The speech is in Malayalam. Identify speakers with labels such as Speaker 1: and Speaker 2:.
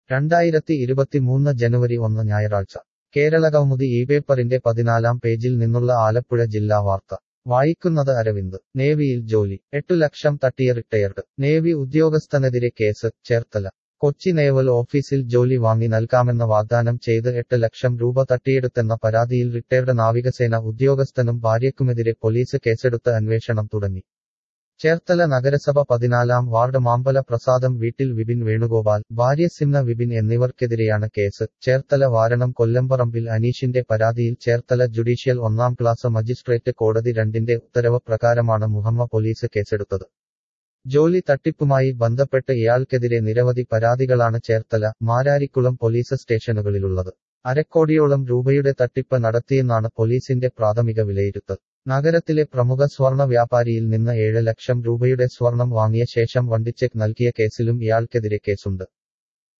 Speaker 1: രണ്ടായിരത്തി ഇരുപത്തിമൂന്ന് ജനുവരി ഒന്ന് ഞായറാഴ്ച കേരള കൗമുദി ഈ പേപ്പറിന്റെ പതിനാലാം പേജിൽ നിന്നുള്ള ആലപ്പുഴ ജില്ലാ വാർത്ത വായിക്കുന്നത് അരവിന്ദ് നേവിയിൽ ജോലി എട്ടു ലക്ഷം തട്ടിയ റിട്ടയർഡ് നേവി ഉദ്യോഗസ്ഥനെതിരെ കേസ് ചേർത്തല കൊച്ചി നേവൽ ഓഫീസിൽ ജോലി വാങ്ങി നൽകാമെന്ന വാഗ്ദാനം ചെയ്ത് എട്ട് ലക്ഷം രൂപ തട്ടിയെടുത്തെന്ന പരാതിയിൽ റിട്ടയർഡ് നാവികസേന ഉദ്യോഗസ്ഥനും ഭാര്യയ്ക്കുമെതിരെ പോലീസ് കേസെടുത്ത് അന്വേഷണം തുടങ്ങി ചേർത്തല നഗരസഭ പതിനാലാം വാർഡ് മാമ്പല പ്രസാദം വീട്ടിൽ വിപിൻ വേണുഗോപാൽ ഭാര്യ സിംന വിപിൻ എന്നിവർക്കെതിരെയാണ് കേസ് ചേർത്തല വാരണം കൊല്ലംപറമ്പിൽ അനീഷിന്റെ പരാതിയിൽ ചേർത്തല ജുഡീഷ്യൽ ഒന്നാം ക്ലാസ് മജിസ്ട്രേറ്റ് കോടതി രണ്ടിന്റെ ഉത്തരവ് പ്രകാരമാണ് മുഹമ്മ പോലീസ് കേസെടുത്തത് ജോലി തട്ടിപ്പുമായി ബന്ധപ്പെട്ട് ഇയാൾക്കെതിരെ നിരവധി പരാതികളാണ് ചേർത്തല മാരാരിക്കുളം പോലീസ് സ്റ്റേഷനുകളിലുള്ളത് അരക്കോടിയോളം രൂപയുടെ തട്ടിപ്പ് നടത്തിയെന്നാണ് പോലീസിന്റെ പ്രാഥമിക വിലയിരുത്തൽ നഗരത്തിലെ പ്രമുഖ സ്വർണ വ്യാപാരിയിൽ നിന്ന് ഏഴ് ലക്ഷം രൂപയുടെ സ്വർണം വാങ്ങിയ ശേഷം വണ്ടിച്ചെക്ക് നൽകിയ കേസിലും ഇയാൾക്കെതിരെ കേസുണ്ട്